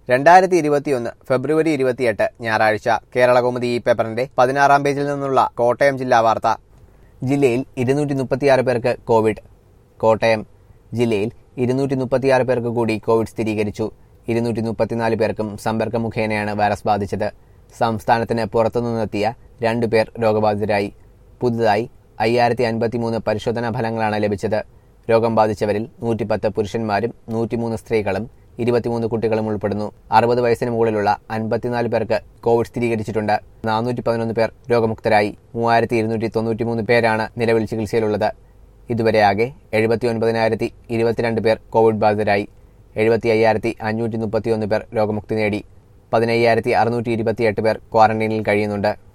രണ്ടായിരത്തി ഇരുപത്തിയൊന്ന് ഫെബ്രുവരി ഇരുപത്തിയെട്ട് ഞായറാഴ്ച കേരളകൗമുദി ഈ പേപ്പറിന്റെ പതിനാറാം പേജിൽ നിന്നുള്ള കോട്ടയം ജില്ലാ വാർത്ത ജില്ലയിൽ ഇരുന്നൂറ്റി മുപ്പത്തിയാറ് പേർക്ക് കോവിഡ് കോട്ടയം ജില്ലയിൽ ഇരുന്നൂറ്റി മുപ്പത്തിയാറ് പേർക്ക് കൂടി കോവിഡ് സ്ഥിരീകരിച്ചു ഇരുന്നൂറ്റി മുപ്പത്തിനാല് പേർക്കും സമ്പർക്ക മുഖേനയാണ് വൈറസ് ബാധിച്ചത് സംസ്ഥാനത്തിന് പുറത്തുനിന്നെത്തിയ രണ്ടു പേർ രോഗബാധിതരായി പുതുതായി അയ്യായിരത്തി അൻപത്തിമൂന്ന് പരിശോധനാ ഫലങ്ങളാണ് ലഭിച്ചത് രോഗം ബാധിച്ചവരിൽ നൂറ്റിപ്പത്ത് പുരുഷന്മാരും നൂറ്റിമൂന്ന് സ്ത്രീകളും ഇരുപത്തിമൂന്ന് കുട്ടികളും ഉൾപ്പെടുന്നു അറുപത് വയസ്സിന് മുകളിലുള്ള അൻപത്തിനാല് പേർക്ക് കോവിഡ് സ്ഥിരീകരിച്ചിട്ടുണ്ട് നാനൂറ്റി പതിനൊന്ന് പേർ രോഗമുക്തരായി മൂവായിരത്തി ഇരുന്നൂറ്റി തൊണ്ണൂറ്റിമൂന്ന് പേരാണ് നിലവിൽ ചികിത്സയിലുള്ളത് ഇതുവരെ ആകെ എഴുപത്തി ഒൻപതിനായിരത്തി ഇരുപത്തിരണ്ട് പേർ കോവിഡ് ബാധിതരായി എഴുപത്തി അയ്യായിരത്തി അഞ്ഞൂറ്റി മുപ്പത്തിയൊന്ന് പേർ രോഗമുക്തി നേടി പതിനയ്യായിരത്തി അറുന്നൂറ്റി ഇരുപത്തിയെട്ട് പേർ ക്വാറന്റൈനിൽ കഴിയുന്നുണ്ട്